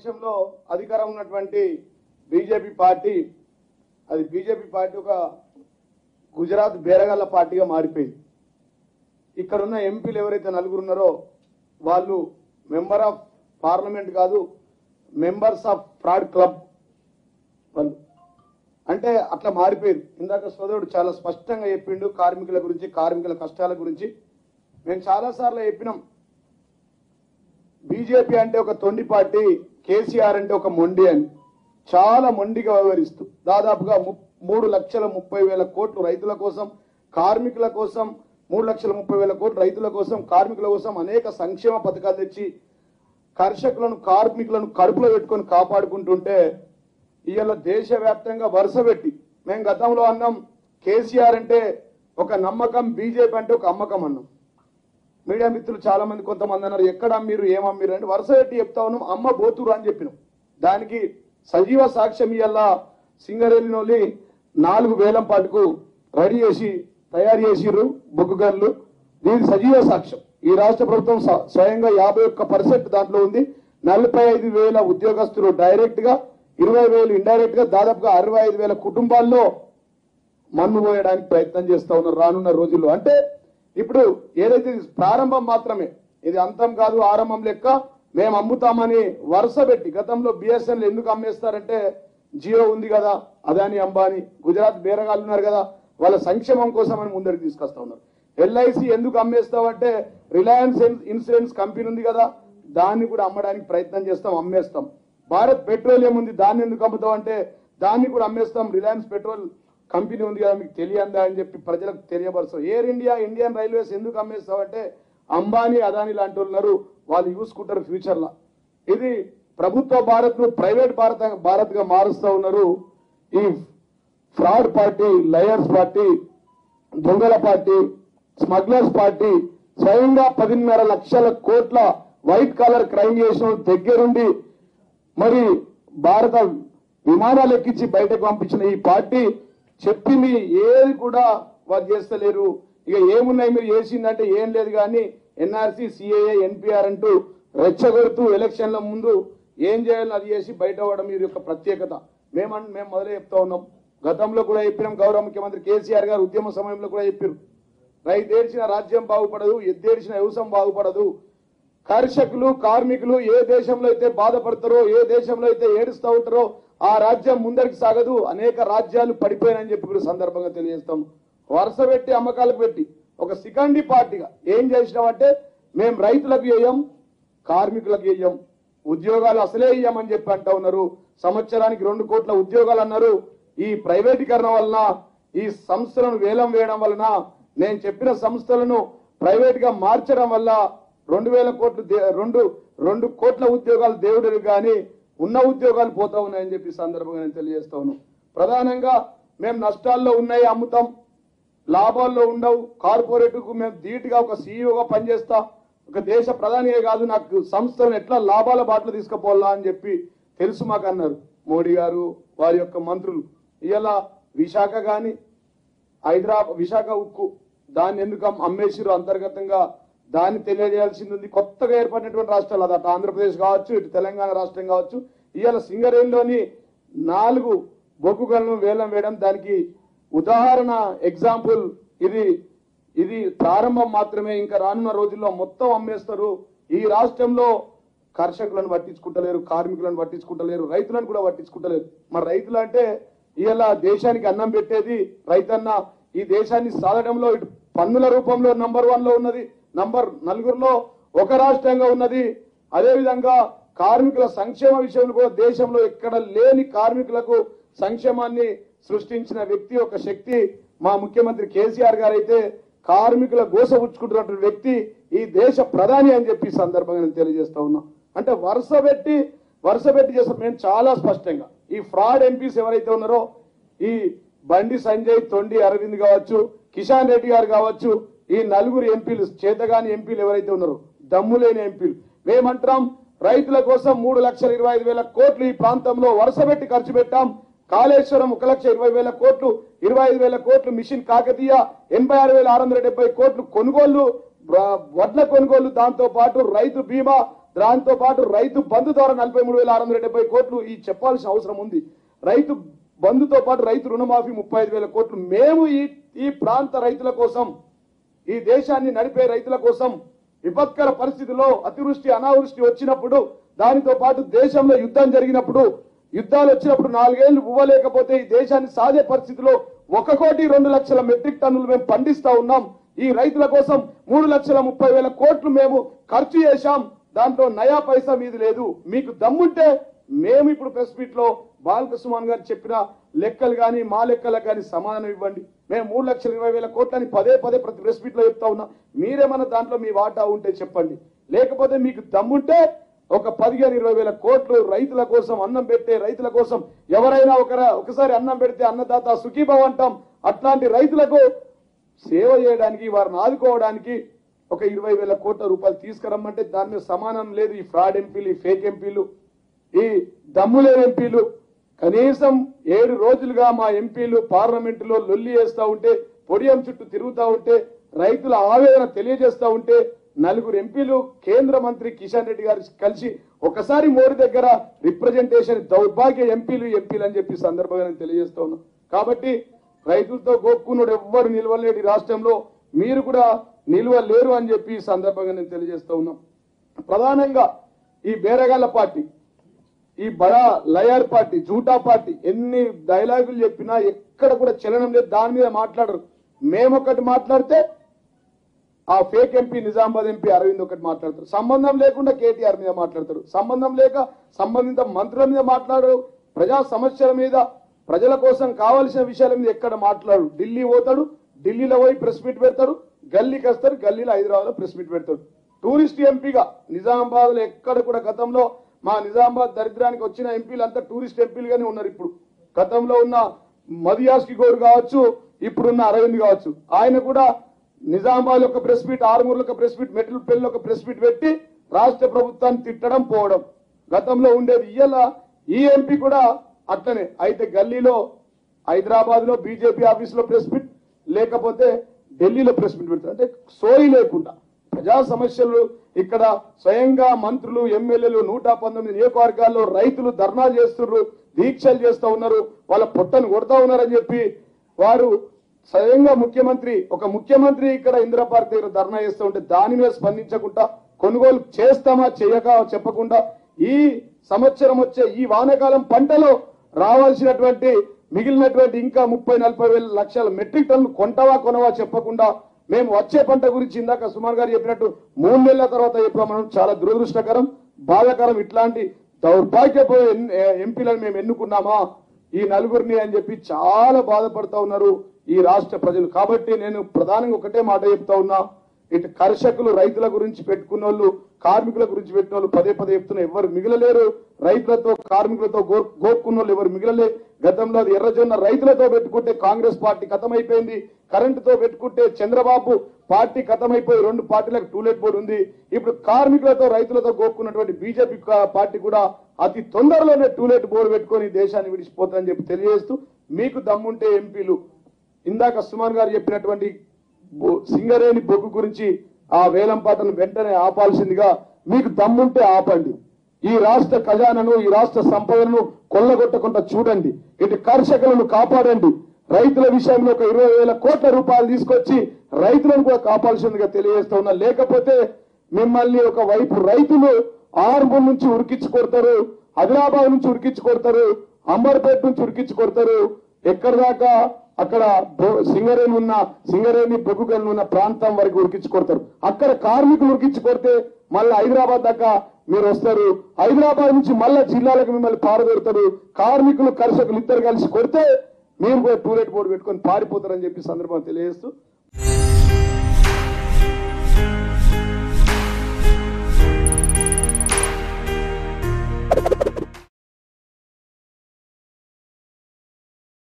దేశంలో అధికారం ఉన్నటువంటి బీజేపీ పార్టీ అది బీజేపీ పార్టీ ఒక గుజరాత్ బేరగాళ్ళ పార్టీగా మారిపోయింది ఇక్కడ ఉన్న ఎంపీలు ఎవరైతే నలుగురు ఉన్నారో వాళ్ళు మెంబర్ ఆఫ్ పార్లమెంట్ కాదు మెంబర్స్ ఆఫ్ ఫ్రాడ్ క్లబ్ వాళ్ళు అంటే అట్లా మారిపోయింది ఇందాక సోదరుడు చాలా స్పష్టంగా చెప్పిండు కార్మికుల గురించి కార్మికుల కష్టాల గురించి మేము చాలాసార్లు చెప్పినాం బీజేపీ అంటే ఒక తొండి పార్టీ కేసీఆర్ అంటే ఒక మొండి అని చాలా మొండిగా వ్యవహరిస్తూ దాదాపుగా ము- మూడు లక్షల ముప్పై వేల కోట్లు రైతుల కోసం కార్మికుల కోసం మూడు లక్షల ముప్పై వేల కోట్లు రైతుల కోసం కార్మికుల కోసం అనేక సంక్షేమ పథకాలు తెచ్చి కర్షకులను కార్మికులను కడుపులో పెట్టుకొని కాపాడుకుంటుంటే ఇవాళ దేశవ్యాప్తంగా వరుస పెట్టి మేము గతంలో అన్నాం కేసీఆర్ అంటే ఒక నమ్మకం బీజేపీ అంటే ఒక అమ్మకం అన్నాం మీడియా మిత్రులు చాలా మంది కొంతమంది అన్నారు ఎక్కడ అమ్మిరు ఏం అమ్మిరు అంటే వరుస పెట్టి చెప్తా ఉన్నాం అమ్మ బోతురు అని చెప్పినాం దానికి సజీవ సాక్ష్యం ఇవాళ సింగరేలినోళ్ళి నాలుగు వేలం పాటుకు రెడీ చేసి తయారు చేసిర్రు బొగ్గు గన్లు దీనికి సజీవ సాక్ష్యం ఈ రాష్ట్ర ప్రభుత్వం స్వ- స్వయంగా యాభై ఒక్క పర్సెంట్ దాంట్లో ఉంది నలభై ఐదు వేల ఉద్యోగస్తులు డైరెక్ట్ గా ఇరవై వేలు ఇండైరెక్ట్ గా దాదాపుగా అరవై ఐదు వేల కుటుంబాల్లో మన్ను పోయడానికి ప్రయత్నం చేస్తా ఉన్నారు రానున్న రోజుల్లో అంటే ఇప్పుడు ఏదైతే ఇది ప్రారంభం మాత్రమే ఇది అంతం కాదు ఆరంభం లెక్క మేము అమ్ముతామని వరుస పెట్టి గతంలో బిఎస్ఎన్ఎల్ ఎందుకు అమ్మేస్తారంటే జియో ఉంది కదా అదాని అంబానీ గుజరాత్ బేరగాళ్ళు ఉన్నారు కదా వాళ్ళ సంక్షేమం కోసం అని ముందరికి తీసుకొస్తా ఉన్నారు ఎల్ఐసి ఎందుకు అమ్మేస్తామంటే రిలయన్స్ ఇన్సూరెన్స్ కంపెనీ ఉంది కదా దాన్ని కూడా అమ్మడానికి ప్రయత్నం చేస్తాం అమ్మేస్తాం భారత్ పెట్రోలియం ఉంది దాన్ని ఎందుకు అమ్ముతాం అంటే దాన్ని కూడా అమ్మేస్తాం రిలయన్స్ పెట్రోల్ కంపెనీ ఉంది కదా మీకు తెలియందా అని చెప్పి ప్రజలకు తెలియపరుస్తాం ఎయిర్ ఇండియా ఇండియన్ రైల్వేస్ ఎందుకు అమ్మేస్తామంటే అంబానీ అదానీ లాంటి వాళ్ళు ఉన్నారు వాళ్ళు చూసుకుంటారు ఫ్యూచర్ లో ఇది ప్రభుత్వ భారత్ ను ప్రైవేట్ భారత్ భారత్ గా మారుస్తా ఉన్నారు ఈ ఫ్రాడ్ పార్టీ లయర్స్ పార్టీ దొంగల పార్టీ స్మగ్లర్స్ పార్టీ స్వయంగా పదిన్నర లక్షల కోట్ల వైట్ కలర్ క్రైమ్ చేసిన వాళ్ళ దగ్గరుండి మరి భారత విమానాలు ఎక్కించి బయటకు పంపించిన ఈ పార్టీ చెప్పింది ఏది కూడా వాళ్ళు చేస్తలేరు ఇక ఏమున్నాయి మీరు చేసిందంటే ఏం లేదు కానీ ఎన్ఆర్సీ సిఏఏ ఎన్పిఆర్ అంటూ రెచ్చగొడుతూ ఎలక్షన్ల ముందు ఏం చేయాలని అది చేసి బయట అవ్వడం మీరు యొక్క ప్రత్యేకత మేమన్ మేము మొదలే చెప్తా ఉన్నాం గతంలో కూడా చెప్పినాం గౌరవ ముఖ్యమంత్రి కేసీఆర్ గారు ఉద్యమ సమయంలో కూడా చెప్పారు రైతేడ్చిన రాజ్యం బాగుపడదు ఎద్దేడ్చిన వ్యవసాయం బాగుపడదు కర్షకులు కార్మికులు ఏ దేశంలో అయితే బాధపడతారో ఏ దేశంలో అయితే ఏడుస్తూ ఉంటారో ఆ రాజ్యం ముందరికి సాగదు అనేక రాజ్యాలు పడిపోయినని చెప్పి కూడా సందర్భంగా తెలియజేస్తాం వరుస పెట్టి అమ్మకాలకు పెట్టి ఒక సికండి పార్టీగా ఏం చేసినామంటే మేము రైతులకు వేయం కార్మికులకు వేయం ఉద్యోగాలు అసలే ఇయ్యమని చెప్పి అంటా ఉన్నారు సంవత్సరానికి రెండు కోట్ల ఉద్యోగాలు అన్నారు ఈ ప్రైవేటీకరణ వలన ఈ సంస్థలను వేలం వేయడం వలన నేను చెప్పిన సంస్థలను ప్రైవేట్ గా మార్చడం వల్ల రెండు వేల కోట్లు దే- రెండు రెండు కోట్ల ఉద్యోగాలు దేవుడు కానీ ఉన్న ఉద్యోగాలు పోతా ఉన్నాయని చెప్పి ఈ సందర్భంగా నేను తెలియజేస్తా ఉన్నాను ప్రధానంగా మేము నష్టాల్లో ఉన్నాయి అమ్ముతాం లాభాల్లో ఉండవు కార్పొరేట్ కు మేము ధీటుగా ఒక సీఈఓగా పనిచేస్తా ఒక దేశ ప్రధానియే కాదు నాకు సంస్థలను ఎట్లా లాభాల బాటలు తీసుకుపోవాలా అని చెప్పి తెలుసు మాకు అన్నారు మోడీ గారు వారి యొక్క మంత్రులు ఇవాళ విశాఖ గాని హైదరాబాద్ విశాఖ ఉక్కు దాన్ని ఎందుకు అమ్- అమ్మేసిరు అంతర్గతంగా దాన్ని తెలియజేయాల్సింది ఉంది కొత్తగా ఏర్పడినటువంటి రాష్ట్రాలు అది అటు ఆంధ్రప్రదేశ్ కావచ్చు ఇటు తెలంగాణ రాష్ట్రం కావచ్చు ఇవాళ సింగరేణిలోని నాలుగు బొగ్గు గనులను వేలం వేయడం దానికి ఉదాహరణ ఎగ్జాంపుల్ ఇది ఇది ప్రారంభం మాత్రమే ఇంకా రానున్న రోజుల్లో మొత్తం అమ్మేస్తారు ఈ రాష్ట్రంలో కర్షకులను పట్టించుకుంటలేరు కార్మికులను పట్టించుకుంటలేరు రైతులను కూడా పట్టించుకుంటలేరు మరి రైతులు అంటే ఇలా దేశానికి అన్నం పెట్టేది రైతన్న ఈ దేశాన్ని సాధడంలో ఇటు పన్నుల రూపంలో నంబర్ వన్ లో ఉన్నది నంబర్ నలుగురులో ఒక రాష్ట్రంగా ఉన్నది అదే విధంగా కార్మికుల సంక్షేమ విషయంలో కూడా దేశంలో ఎక్కడ లేని కార్మికులకు సంక్షేమాన్ని సృష్టించిన వ్యక్తి ఒక శక్తి మా ముఖ్యమంత్రి కేసీఆర్ గారు అయితే కార్మికుల గోసపుచ్చుకుంటున్నటువంటి వ్యక్తి ఈ దేశ ప్రధాని అని చెప్పి ఈ సందర్భంగా నేను తెలియజేస్తా ఉన్నా అంటే వరుస పెట్టి వరుస పెట్టి చేస్తాం మేము చాలా స్పష్టంగా ఈ ఫ్రాడ్ ఎంపీస్ ఎవరైతే ఉన్నారో ఈ బండి సంజయ్ తొండి అరవింద్ కావచ్చు కిషాన్ రెడ్డి గారు కావచ్చు ఈ నలుగురు ఎంపీలు చేతగాని ఎంపీలు ఎవరైతే ఉన్నారో దమ్ము లేని ఎంపీలు మేమంటాం రైతుల కోసం మూడు లక్షల ఇరవై ఐదు వేల కోట్లు ఈ ప్రాంతంలో వరుస పెట్టి ఖర్చు పెట్టాం కాళేశ్వరం ఒక లక్ష ఇరవై వేల కోట్లు ఇరవై ఐదు వేల కోట్లు మిషన్ కాకతీయ ఎనభై ఆరు వేల ఆరు వందల డెబ్బై కోట్లు కొనుగోళ్లు బ- వడ్ల కొనుగోలు దాంతో పాటు రైతు బీమా దాంతో పాటు రైతు బంధు ద్వారా నలభై మూడు వేల ఆరు వందల డెబ్బై కోట్లు ఈ చెప్పాల్సిన అవసరం ఉంది రైతు బంధుతో పాటు రైతు రుణమాఫీ ముప్పై ఐదు వేల కోట్లు మేము ఈ ఈ ప్రాంత రైతుల కోసం ఈ దేశాన్ని నడిపే రైతుల కోసం విపత్కర పరిస్థితిలో అతివృష్టి అనావృష్టి వచ్చినప్పుడు దానితో పాటు దేశంలో యుద్ధం జరిగినప్పుడు యుద్ధాలు వచ్చినప్పుడు నాలుగేళ్లు ఇవ్వలేకపోతే ఈ దేశాన్ని సాగే పరిస్థితిలో ఒక కోటి రెండు లక్షల మెట్రిక్ టన్నులు మేము పండిస్తా ఉన్నాం ఈ రైతుల కోసం మూడు లక్షల ముప్పై వేల కోట్లు మేము ఖర్చు చేశాం దాంట్లో నయా పైసా మీది లేదు మీకు దమ్ముంటే మేము ఇప్పుడు ప్రెస్ మీట్ లో బాలకృష్ణమాన్ గారు చెప్పిన లెక్కలు కానీ మా లెక్కలకు కానీ సమాధానం ఇవ్వండి మేము మూడు లక్షల ఇరవై వేల కోట్లని పదే పదే ప్రతి ప్రెస్ మీట్ లో చెప్తా ఉన్నా మీరేమన్నా దాంట్లో మీ వాటా ఉంటే చెప్పండి లేకపోతే మీకు దమ్ముంటే ఒక పదిహేను ఇరవై వేల కోట్లు రైతుల కోసం అన్నం పెట్టే రైతుల కోసం ఎవరైనా ఒకర ఒకసారి అన్నం పెడితే అన్నదాత సుఖీభవ అంటాం అట్లాంటి రైతులకు సేవ చేయడానికి వారిని ఆదుకోవడానికి ఒక ఇరవై వేల కోట్ల రూపాయలు తీసుకురమ్మంటే దాని మీద సమానం లేదు ఈ ఫ్రాడ్ ఎంపీలు ఈ ఫేక్ ఎంపీలు ఈ దమ్ములేని ఎంపీలు కనీసం ఏడు రోజులుగా మా ఎంపీలు పార్లమెంటులో లొల్లి చేస్తా ఉంటే పొడియం చుట్టూ తిరుగుతా ఉంటే రైతుల ఆవేదన తెలియజేస్తా ఉంటే నలుగురు ఎంపీలు కేంద్ర మంత్రి కిషన్ రెడ్డి గారు కలిసి ఒకసారి మోడీ దగ్గర రిప్రజెంటేషన్ దౌర్భాగ్య ఎంపీలు ఎంపీలు అని చెప్పి సందర్భంగా నేను తెలియజేస్తా ఉన్నా కాబట్టి రైతులతో గోక్కున్నాడు ఎవ్వరు నిలవలేడు ఈ రాష్ట్రంలో మీరు కూడా నిలవలేరు అని చెప్పి ఈ సందర్భంగా నేను తెలియజేస్తా ఉన్నాం ప్రధానంగా ఈ బేరగాళ్ళ పార్టీ ఈ బడా లయర్ పార్టీ జూటా పార్టీ ఎన్ని డైలాగులు చెప్పినా ఎక్కడ కూడా చలనం లేదు దాని మీద మాట్లాడరు మేమొకటి మాట్లాడితే ఆ fake MP Nizamabad MP Arvind ఒకటి మాట్లాడతారు సంబంధం లేకుండా కేటీఆర్ మీద మాట్లాడతారు సంబంధం లేక సంబంధిత మంత్రుల మీద మాట్లాడరు ప్రజా సమస్యల మీద ప్రజల కోసం కావాల్సిన విషయాల మీద ఎక్కడ మాట్లాడు ఢిల్లీ పోతాడు ఢిల్లీలో పోయి ప్రెస్ మీట్ పెడతాడు గల్లీకి వస్తారు గల్లీలో హైదరాబాద్ లో ప్రెస్ మీట్ పెడతాడు టూరిస్ట్ ఎంపీగా నిజామాబాద్ లో ఎక్కడ కూడా గతంలో మా నిజామాబాద్ దరిద్రానికి వచ్చిన ఎంపీలు అంతా టూరిస్ట్ ఎంపీలుగానే ఉన్నారు ఇప్పుడు గతంలో ఉన్న మదియాస్కి గౌడ్ కావచ్చు ఇప్పుడున్న అరవింద్ కావచ్చు ఆయన కూడా నిజామాబాద్ ఒక ప్రెస్ మీట్ ఆరుమూరులో ఒక ప్రెస్ మీట్ మెట్ల పెళ్లి ఒక ప్రెస్ మీట్ పెట్టి రాష్ట్ర ప్రభుత్వాన్ని తిట్టడం పోవడం గతంలో ఉండేది ఇయ్యాల ఈ ఎంపీ కూడా అట్లనే అయితే గల్లీలో హైదరాబాద్ లో బీజేపీ ఆఫీస్ లో ప్రెస్ మీట్ లేకపోతే ఢిల్లీలో ప్రెస్ మీట్ పెడతారు అంటే సోయి లేకుండా ప్రజా సమస్యలు ఇక్కడ స్వయంగా మంత్రులు ఎమ్మెల్యేలు నూట పంతొమ్మిది నియోజకవర్గాల్లో రైతులు ధర్నాలు చేస్తున్నారు దీక్షలు చేస్తూ ఉన్నారు వాళ్ళ పొట్టను కొడతా ఉన్నారని చెప్పి వారు స్వయంగా ముఖ్యమంత్రి ఒక ముఖ్యమంత్రి ఇక్కడ ఇందిరా పార్క్ దగ్గర ధర్నా చేస్తూ ఉంటే దాని మీద స్పందించకుండా కొనుగోలు చేస్తామా చేయక చెప్పకుండా ఈ సంవత్సరం వచ్చే ఈ వానాకాలం పంటలో రావాల్సినటువంటి మిగిలినటువంటి ఇంకా ముప్పై నలభై వేల లక్షల మెట్రిక్ టన్ను కొంటవా కొనవా చెప్పకుండా మేము వచ్చే పంట గురించి ఇందాక సుమార్ గారు చెప్పినట్టు మూడు నెలల తర్వాత చెప్పాం మనం చాలా దురదృష్టకరం బాధాకరం ఇట్లాంటి దౌర్భాగ్యపు ఎన్- ఎంపీలను మేము ఎన్నుకున్నామా ఈ నలుగురిని అని చెప్పి చాలా బాధపడతా ఉన్నారు ఈ రాష్ట్ర ప్రజలు కాబట్టి నేను ప్రధానంగా ఒకటే మాట చెప్తా ఉన్నా ఇటు కర్షకులు రైతుల గురించి పెట్టుకున్న వాళ్ళు కార్మికుల గురించి పెట్టిన వాళ్ళు పదే పదే చెప్తున్నా ఎవరు మిగలలేరు రైతులతో కార్మికులతో గో- గోక్కున్న వాళ్ళు ఎవరు మిగలలే గతంలో అది ఎర్రజొన్న రైతులతో పెట్టుకుంటే కాంగ్రెస్ పార్టీ కథమైపోయింది కరెంటుతో పెట్టుకుంటే చంద్రబాబు పార్టీ కథమైపోయి రెండు పార్టీలకు టూలెట్ బోర్డు ఉంది ఇప్పుడు కార్మికులతో రైతులతో గోక్కున్నటువంటి బీజేపీ పార్టీ కూడా అతి తొందరలోనే టూలెట్ బోర్డు పెట్టుకొని దేశాన్ని విడిచిపోతుందని చెప్పి తెలియజేస్తూ మీకు దమ్ముంటే ఎంపీలు ఇందాక సుమాన్ గారు చెప్పినటువంటి బొ- సింగరేణి బొగ్గు గురించి ఆ వేలం పాటను వెంటనే ఆపాల్సిందిగా మీకు దమ్ముంటే ఆపండి ఈ రాష్ట్ర ఖజానాను ఈ రాష్ట్ర సంపదను కొల్లగొట్టకుండా చూడండి ఇటు కర్షకులను కాపాడండి రైతుల విషయంలో ఒక ఇరవై వేల కోట్ల రూపాయలు తీసుకొచ్చి రైతులను కూడా కాపాల్సిందిగా తెలియజేస్తా ఉన్నా లేకపోతే మిమ్మల్ని ఒక వైపు రైతులు ఆర్మూర్ నుంచి ఉరికించి కొడతారు ఆదిలాబాద్ నుంచి ఉరికించి కొడతారు అంబర్పేట నుంచి ఉరికించి కొడతారు ఎక్కడి దాకా అక్కడ బొ- సింగరేణి ఉన్న సింగరేణి బొగ్గుగల్లు ఉన్న ప్రాంతం వరకు ఉరికించి కొడతారు అక్కడ కార్మికులు ఉరికించి కొడితే మళ్ళీ హైదరాబాద్ దాకా మీరు వస్తారు హైదరాబాద్ నుంచి మళ్ళా జిల్లాలకు మిమ్మల్ని పారదోరుతారు కార్మికులు కర్షకులు ఇద్దరు కలిసి కొడితే మీరు కూడా టూలెట్ బోర్డు పెట్టుకొని పారిపోతారని చెప్పి సందర్భం తెలియజేస్తూ